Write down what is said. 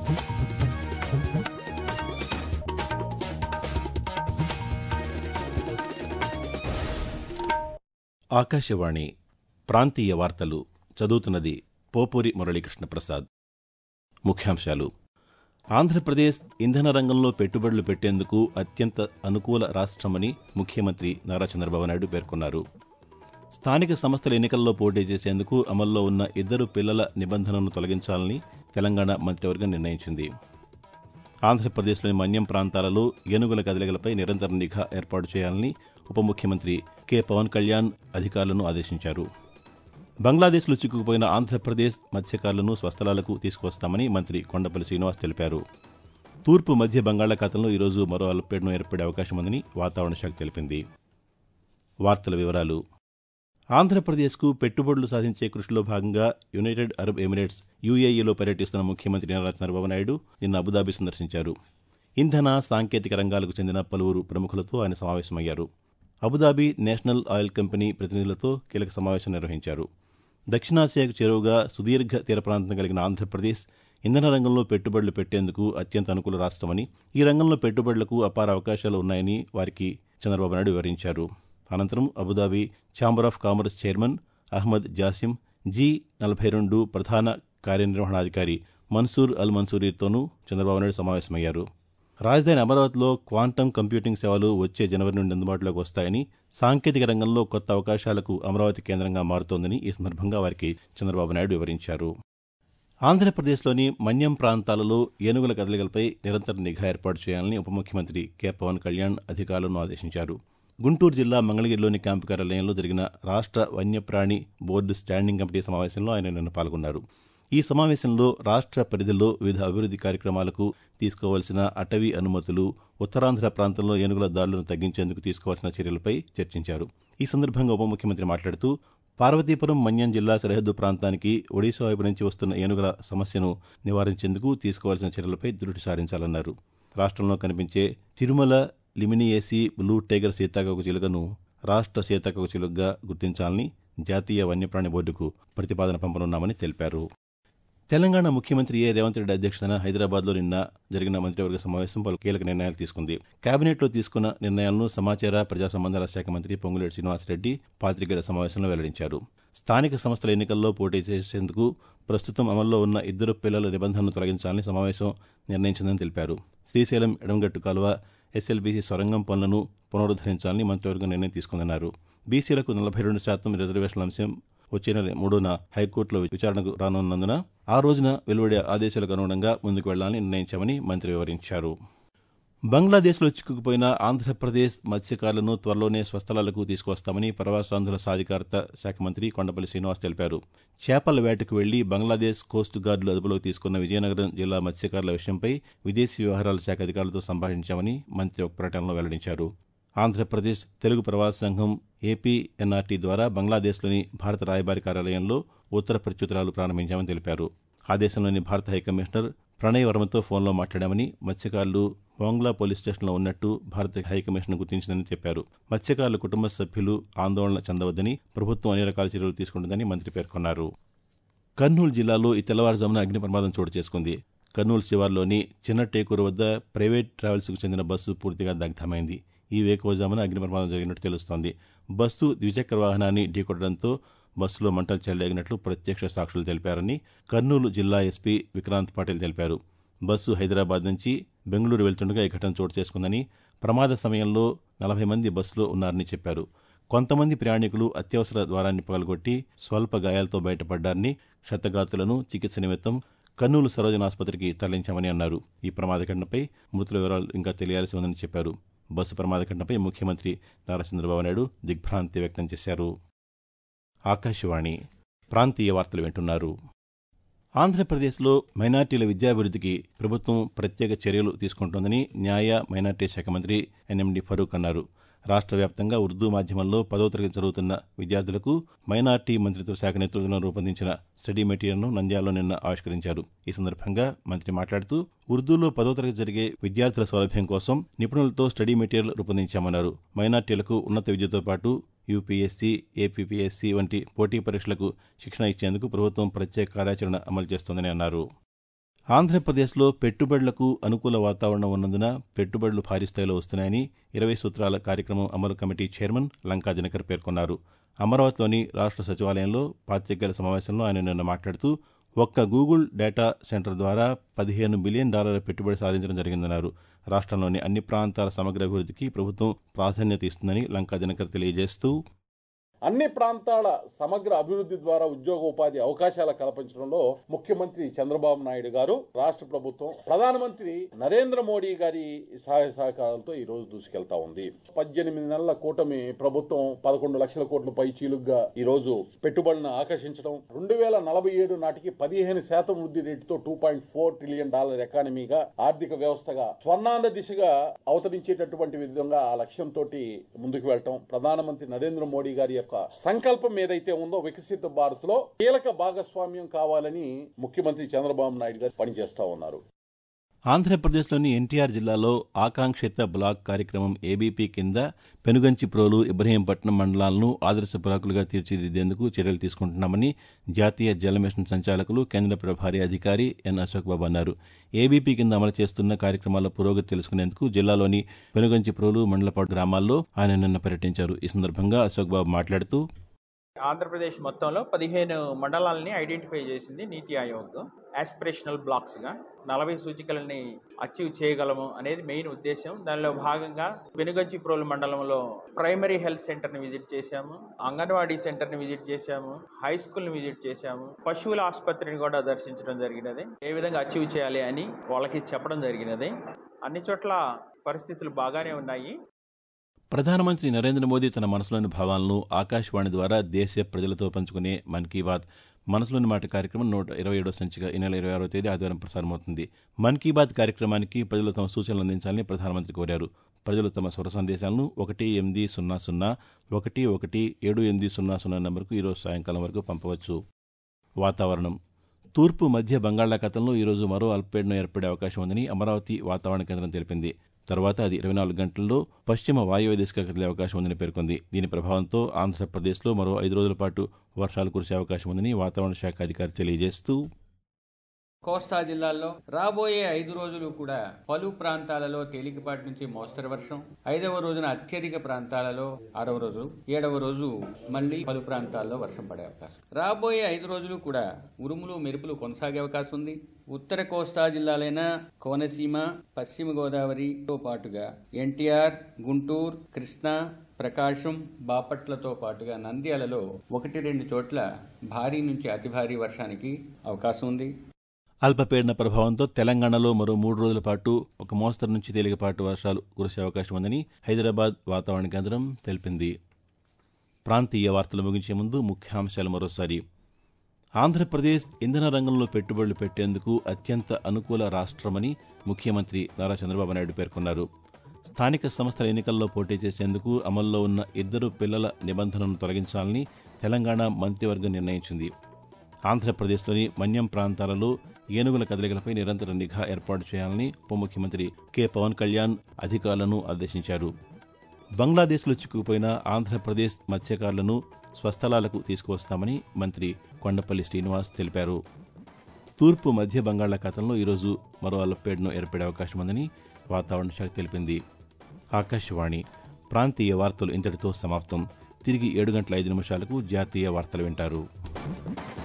ఆకాశవాణి ప్రాంతీయ వార్తలు చదువుతున్నది పోపూరి మురళీకృష్ణ ప్రసాద్ ముఖ్యాంశాలు ఆంధ్రప్రదేశ్ ఇంధన రంగంలో పెట్టుబడులు పెట్టేందుకు అత్యంత అనుకూల రాష్ట్రమని ముఖ్యమంత్రి నారా చంద్రబాబు నాయుడు పేర్కొన్నారు స్థానిక సంస్థల ఎన్నికల్లో పోటీ చేసేందుకు అమల్లో ఉన్న ఇద్దరు పిల్లల నిబంధనను తొలగించాలని తెలంగాణ మంత్రివర్గం నిర్ణయించింది ఆంధ్రప్రదేశ్లోని మన్యం ప్రాంతాలలో ఏనుగుల కదలికలపై నిరంతర నిఘా ఏర్పాటు చేయాలని ఉప ముఖ్యమంత్రి కె పవన్ కళ్యాణ్ అధికారులను ఆదేశించారు బంగ్లాదేశ్లో చిక్కుకుపోయిన ఆంధ్రప్రదేశ్ మత్స్యకారులను స్వస్థలాలకు తీసుకువస్తామని మంత్రి కొండపల్లి శ్రీనివాస్ తెలిపారు తూర్పు మధ్య బంగాళాఖాతంలో ఈరోజు మరో అల్పపీడనం ఏర్పడే అవకాశం ఉందని వాతావరణ శాఖ తెలిపింది వార్తల వివరాలు ఆంధ్రప్రదేశ్కు పెట్టుబడులు సాధించే కృషిలో భాగంగా యునైటెడ్ అరబ్ ఎమిరేట్స్ యూఏఈలో పర్యటిస్తున్న ముఖ్యమంత్రి నారా చంద్రబాబు నాయుడు నిన్న అబుదాబి సందర్శించారు ఇంధన సాంకేతిక రంగాలకు చెందిన పలువురు ప్రముఖులతో ఆయన సమావేశమయ్యారు అబుదాబి నేషనల్ ఆయిల్ కంపెనీ ప్రతినిధులతో కీలక సమావేశం నిర్వహించారు దక్షిణాసియాకు చేరువగా సుదీర్ఘ తీర ప్రాంతం కలిగిన ఆంధ్రప్రదేశ్ ఇంధన రంగంలో పెట్టుబడులు పెట్టేందుకు అత్యంత అనుకూల రాష్ట్రమని ఈ రంగంలో పెట్టుబడులకు అపార అవకాశాలు ఉన్నాయని వారికి చంద్రబాబు నాయుడు వివరించారు అనంతరం Abu Dhabi chamber of commerce chairman Ahmed Jasim ji నలభై రెండు ప్రధాన కార్యనిర్వహణాధికారి మన్సూర్ అల్ మన్సూరీతోనూ చంద్రబాబు నాయుడు సమావేశమయ్యారు రాజధాని అమరావతిలో క్వాంటమ్ కంప్యూటింగ్ సేవలు వచ్చే జనవరి నుండి అందుబాటులోకి వస్తాయని సాంకేతిక రంగంలో కొత్త అవకాశాలకు అమరావతి కేంద్రంగా మారుతోందని ఈ సందర్భంగా వారికి చంద్రబాబు నాయుడు వివరించారు ఆంధ్రప్రదేశ్లోని మన్యం ప్రాంతాలలో ఏనుగుల కదలికలపై నిరంతర నిఘా ఏర్పాటు చేయాలని ఉప ముఖ్యమంత్రి కె పవన్ కళ్యాణ్ అధికారులను ఆదేశించారు గుంటూరు జిల్లా మంగళగిరిలోని క్యాంపు కార్యాలయంలో జరిగిన రాష్ట్ర వన్యప్రాణి బోర్డు స్టాండింగ్ కమిటీ సమావేశంలో ఆయన నిన్న పాల్గొన్నారు ఈ సమావేశంలో రాష్ట్ర పరిధిలో వివిధ అభివృద్ది కార్యక్రమాలకు తీసుకోవాల్సిన అటవీ అనుమతులు ఉత్తరాంధ్ర ప్రాంతంలో ఏనుగుల దాడులను తగ్గించేందుకు తీసుకోవాల్సిన చర్యలపై చర్చించారు ఈ సందర్భంగా ఉప ముఖ్యమంత్రి మాట్లాడుతూ పార్వతీపురం మన్యం జిల్లా సరిహద్దు ప్రాంతానికి ఒడిశా వైపు నుంచి వస్తున్న ఏనుగుల సమస్యను నివారించేందుకు తీసుకోవాల్సిన చర్యలపై దృష్టి సారించాలన్నారు రాష్ట్రంలో కనిపించే తిరుమల లిమినియేసి బ్లూ టైగర్ సీతాకోక చిలుకను రాష్ట్ర సీతాకోక చిలుకగా గుర్తించాలని జాతీయ వన్యప్రాణి బోర్డుకు ప్రతిపాదన పంపనున్నామని తెలిపారు తెలంగాణ ముఖ్యమంత్రి ఏ రేవంత్ రెడ్డి అధ్యక్షతన హైదరాబాద్లో నిన్న జరిగిన మంత్రివర్గ సమావేశం పలు కీలక నిర్ణయాలు తీసుకుంది కేబినెట్లో తీసుకున్న నిర్ణయాలను సమాచార ప్రజా సంబంధాల శాఖ మంత్రి పొంగులేటి శ్రీనివాసరెడ్డి పాతికేయుల సమావేశంలో వెల్లడించారు స్థానిక సంస్థల ఎన్నికల్లో పోటీ చేసేందుకు ప్రస్తుతం అమల్లో ఉన్న ఇద్దరు పిల్లల నిబంధనను తొలగించాలని సమావేశం నిర్ణయించిందని తెలిపారు శ్రీశైలం ఎడమగట్టు కాలువ ఎస్ఎల్బీసీ సొరంగం పనులను పునరుద్దరించాలని మంత్రివర్గం నిర్ణయం తీసుకుందన్నారు బీసీలకు నలభై రెండు శాతం రిజర్వేషన్ల అంశం వచ్చే నెల మూడున హైకోర్టులో విచారణకు రానున్నందున ఆ రోజున వెలువడే ఆదేశాలకు అనుగుణంగా ముందుకు వెళ్లాలని నిర్ణయించామని మంత్రి వివరించారు బంగ్లాదేశ్లో చిక్కుకుపోయిన ఆంధ్రప్రదేశ్ మత్స్యకారులను త్వరలోనే స్వస్థలాలకు తీసుకువస్తామని ప్రవాసాంధ్రుల సాధికారత శాఖ మంత్రి కొండపల్లి శ్రీనివాస్ తెలిపారు చేపల వేటకు వెళ్లి బంగ్లాదేశ్ కోస్ట్ గార్డులు అదుపులోకి తీసుకున్న విజయనగరం జిల్లా మత్స్యకారుల విషయంపై విదేశీ వ్యవహారాల శాఖ అధికారులతో సంభాషించామని మంత్రి ఒక ప్రకటనలో వెల్లడించారు ఆంధ్రప్రదేశ్ తెలుగు ప్రవాస సంఘం ఏపీఎన్ఆర్టీ ద్వారా బంగ్లాదేశ్లోని భారత రాయబారి కార్యాలయంలో ఉత్తర ప్రత్యుత్తరాలు ప్రారంభించామని తెలిపారు ఆ దేశంలోని భారత హైకమిషనర్ ప్రణయ్ వర్మతో ఫోన్లో మాట్లాడామని మత్స్యకారులు వాంగ్లా పోలీస్ స్టేషన్లో ఉన్నట్టు భారత హైకమిషన్ గుర్తించిందని చెప్పారు మత్స్యకారుల కుటుంబ సభ్యులు ఆందోళన చెందవద్దని ప్రభుత్వం అన్ని రకాల చర్యలు తీసుకుంటుందని మంత్రి పేర్కొన్నారు కర్నూలు జిల్లాలో ఈ తెల్లవారుజామున అగ్ని ప్రమాదం చోటు చేసుకుంది కర్నూలు శివార్లోని చిన్న టేకూరు వద్ద ప్రైవేట్ ట్రావెల్స్కు చెందిన బస్సు పూర్తిగా దగ్ధమైంది ఈ వేకోజామున అగ్ని ప్రమాదం జరిగినట్టు తెలుస్తోంది బస్సు ద్విచక్ర వాహనాన్ని ఢీకొట్టడంతో బస్సులో మంటలు చెలరేగినట్లు ప్రత్యక్ష సాక్షులు తెలిపారని కర్నూలు జిల్లా ఎస్పీ విక్రాంత్ పాటిల్ తెలిపారు బస్సు హైదరాబాద్ నుంచి బెంగళూరు వెళ్తుండగా ఈ ఘటన చోటు చేసుకుందని ప్రమాద సమయంలో నలభై మంది బస్సులో ఉన్నారని చెప్పారు కొంతమంది ప్రయాణికులు అత్యవసర ద్వారాన్ని పగలగొట్టి స్వల్ప గాయాలతో బయటపడ్డారని క్షతగాతులను చికిత్స నిమిత్తం కర్నూలు సరోజన ఆసుపత్రికి తరలించామని అన్నారు ఈ ప్రమాద ఘటనపై మృతుల వివరాలు ఇంకా తెలియాల్సి ఉందని చెప్పారు బస్సు ప్రమాద ఘటనపై ముఖ్యమంత్రి నారా చంద్రబాబు నాయుడు దిగ్భ్రాంతి వ్యక్తం చేశారు ఆకాశవాణి ప్రాంతీయ వార్తలు వింటున్నారు ఆంధ్రప్రదేశ్లో మైనార్టీల విద్యాభివృద్ధికి ప్రభుత్వం ప్రత్యేక చర్యలు తీసుకుంటోందని న్యాయ మైనార్టీ శాఖ మంత్రి ఎన్ఎండి ఫరూక్ అన్నారు రాష్ట్ర వ్యాప్తంగా ఉర్దూ మాధ్యమంలో పదో తరగతి చదువుతున్న విద్యార్థులకు మైనార్టీ మంత్రిత్వ శాఖ నేతృత్వంలో రూపొందించిన స్టడీ మెటీరియల్ను నంద్యాలలో నిన్న ఆవిష్కరించారు ఈ సందర్భంగా మంత్రి మాట్లాడుతూ ఉర్దూలో పదో తరగతి జరిగే విద్యార్థుల సౌలభ్యం కోసం నిపుణులతో స్టడీ మెటీరియల్ రూపొందించామన్నారు మైనార్టీలకు ఉన్నత విద్యతో పాటు యూపీఎస్సీ ఏపీపీఎస్సీ వంటి పోటీ పరీక్షలకు శిక్షణ ఇచ్చేందుకు ప్రభుత్వం ప్రత్యేక కార్యాచరణ అమలు చేస్తోందని అన్నారు ఆంధ్రప్రదేశ్లో పెట్టుబడులకు అనుకూల వాతావరణం ఉన్నందున పెట్టుబడులు భారీ స్థాయిలో వస్తున్నాయని ఇరవై సూత్రాల కార్యక్రమం అమలు కమిటీ చైర్మన్ లంకా దినకర్ పేర్కొన్నారు అమరావతిలోని రాష్ట్ర సచివాలయంలో పాతికేయుల సమావేశంలో ఆయన నిన్న మాట్లాడుతూ ఒక్క గూగుల్ డేటా సెంటర్ ద్వారా పదిహేను బిలియన్ డాలర్ల పెట్టుబడి సాధించడం జరిగిందన్నారు రాష్ట్రంలోని అన్ని ప్రాంతాల సమగ్ర అభివృద్ధికి ప్రభుత్వం ప్రాధాన్యత ఇస్తుందని లంకా దినకర్ తెలియజేస్తూ అన్ని ప్రాంతాల సమగ్ర అభివృద్ధి ద్వారా ఉద్యోగ ఉపాధి అవకాశాల కల్పించడంలో ముఖ్యమంత్రి చంద్రబాబు నాయుడు గారు రాష్ట్ర ప్రభుత్వం ప్రధానమంత్రి నరేంద్ర మోడీ గారి సహాయ సహకారాలతో ఈ రోజు దూసుకెళ్తా ఉంది పద్దెనిమిది నెలల కూటమి ప్రభుత్వం పదకొండు లక్షల కోట్ల పై చీలుగ్గా ఈ రోజు పెట్టుబడులను ఆకర్షించడం రెండు వేల నలభై ఏడు నాటికి పదిహేను శాతం వృద్ధి రేటుతో two point four trillion dollar ఎకానమీగా ఆర్థిక వ్యవస్థగా స్వర్ణాంధ దిశగా అవతరించేటటువంటి విధంగా ఆ లక్ష్యంతో ముందుకు వెళ్ళటం ప్రధానమంత్రి నరేంద్ర మోడీ గారి యొక్క సంకల్పం ఏదైతే ఉందో వికసిత భారత్ లో కీలక భాగస్వామ్యం కావాలని ముఖ్యమంత్రి చంద్రబాబు నాయుడు గారు పనిచేస్తా ఉన్నారు ఆంధ్రప్రదేశ్లోని ఎన్టీఆర్ జిల్లాలో ఆకాంక్షిత బ్లాక్ కార్యక్రమం ఏబీపీ కింద పెనుగంచిప్రోలు ఇబ్రహీంపట్నం మండలాలను ఆదర్శ బ్లాకులుగా తీర్చిదిద్దేందుకు చర్యలు తీసుకుంటున్నామని జాతీయ జల మిషన్ సంచాలకులు కేంద్ర ప్రభారీ అధికారి ఎన్ అశోక్ బాబు అన్నారు ఏబీపీ కింద అమలు చేస్తున్న కార్యక్రమాల పురోగతి తెలుసుకునేందుకు జిల్లాలోని పెనుగంచిప్రోలు మండలపాడు గ్రామాల్లో ఆయన నిన్న పర్యటించారు ఈ సందర్భంగా అశోక్ బాబు మాట్లాడుతూ ఆంధ్రప్రదేశ్ మొత్తంలో పదిహేను మండలాలని ఐడెంటిఫై చేసింది నీతి ఆయోగ్ ఆస్పిరేషనల్ బ్లాక్స్గా నలభై సూచికలని అచీవ్ చేయగలము అనేది మెయిన్ ఉద్దేశం దానిలో భాగంగా వెనుగంచిప్రోలు మండలంలో ప్రైమరీ హెల్త్ సెంటర్ని విజిట్ చేశాము అంగన్వాడీ సెంటర్ని విజిట్ చేశాము హై స్కూల్ని విజిట్ చేశాము పశువుల ఆసుపత్రిని కూడా దర్శించడం జరిగినది ఏ విధంగా అచీవ్ చేయాలి అని వాళ్ళకి చెప్పడం జరిగినది అన్ని చోట్ల పరిస్థితులు బాగానే ఉన్నాయి ప్రధానమంత్రి నరేంద్ర మోదీ తన మనసులోని భావాలను ఆకాశవాణి ద్వారా దేశ ప్రజలతో పంచుకునే మన్ కీ బాత్ మనసులోని మాట కార్యక్రమం నూట ఇరవై ఏడో సంచిక ఈ నెల ఇరవై ఆరో తేదీ ఆదివారం ప్రసారమవుతుంది మన్ కీ బాత్ కార్యక్రమానికి ప్రజలు తమ సూచనలు అందించాలని ప్రధానమంత్రి కోరారు ప్రజలు తమ స్వర సందేశాలను ఒకటి ఎనిమిది సున్నా సున్నా ఒకటి ఒకటి ఏడు ఎనిమిది సున్నా సున్నా నంబర్కు ఈరోజు సాయంకాలం వరకు పంపవచ్చు వాతావరణం తూర్పు మధ్య బంగాళాఖాతంలో ఈరోజు మరో అల్పపీడనం ఏర్పడే అవకాశం ఉందని అమరావతి వాతావరణ కేంద్రం తెలిపింది తర్వాత అది ఇరవై నాలుగు గంటల్లో పశ్చిమ వాయువ్య దిశగా కదిలే అవకాశం ఉందని పేర్కొంది దీని ప్రభావంతో ఆంధ్రప్రదేశ్లో మరో ఐదు రోజుల పాటు వర్షాలు కురిసే అవకాశం ఉందని వాతావరణ శాఖ అధికారి తెలియజేస్తూ కోస్తా జిల్లాల్లో రాబోయే ఐదు రోజులు కూడా పలు ప్రాంతాలలో తేలికపాటి నుంచి మోస్తరు వర్షం ఐదవ రోజున అత్యధిక ప్రాంతాలలో ఆరవ రోజు ఏడవ రోజు మళ్లీ పలు ప్రాంతాల్లో వర్షం పడే అవకాశం రాబోయే ఐదు రోజులు కూడా ఉరుములు మెరుపులు కొనసాగే అవకాశం ఉంది ఉత్తర కోస్తా జిల్లాలైన కోనసీమ పశ్చిమ గోదావరితో పాటుగా ఎన్టీఆర్ గుంటూరు కృష్ణా ప్రకాశం బాపట్లతో పాటుగా నంద్యాలలో ఒకటి రెండు చోట్ల భారీ నుంచి అతి భారీ వర్షానికి అవకాశం ఉంది అల్పపీడన ప్రభావంతో తెలంగాణలో మరో మూడు రోజుల పాటు ఒక మోస్తరు నుంచి తేలికపాటి వర్షాలు కురిసే అవకాశం ఉందని హైదరాబాద్ వాతావరణ కేంద్రం తెలిపింది ప్రాంతీయ వార్తలు ముగించే ముందు ముఖ్యాంశాలు మరోసారి ఆంధ్రప్రదేశ్ ఇంధన రంగంలో పెట్టుబడులు పెట్టేందుకు అత్యంత అనుకూల రాష్ట్రమని ముఖ్యమంత్రి నారా చంద్రబాబు నాయుడు పేర్కొన్నారు స్థానిక సంస్థల ఎన్నికల్లో పోటీ చేసేందుకు అమల్లో ఉన్న ఇద్దరు పిల్లల నిబంధనను తొలగించాలని తెలంగాణ మంత్రివర్గం నిర్ణయించింది ఆంధ్రప్రదేశ్లోని మన్యం ప్రాంతాలలో ఏనుగుల కదలికలపై నిరంతర నిఘా ఏర్పాటు చేయాలని ఉప ముఖ్యమంత్రి కె పవన్ కళ్యాణ్ అధికారులను ఆదేశించారు బంగ్లాదేశ్లో చిక్కుకుపోయిన ఆంధ్రప్రదేశ్ మత్స్యకారులను స్వస్థలాలకు తీసుకువస్తామని మంత్రి కొండపల్లి శ్రీనివాస్ తెలిపారు తూర్పు మధ్య బంగాళాఖాతంలో ఈరోజు మరో అల్పపీడనం ఏర్పడే అవకాశం ఉందని వాతావరణ శాఖ తెలిపింది ఆకాశవాణి ప్రాంతీయ వార్తలు ఇంతటితో సమాప్తం తిరిగి ఏడు గంటల ఐదు నిమిషాలకు జాతీయ వార్తలు వింటారు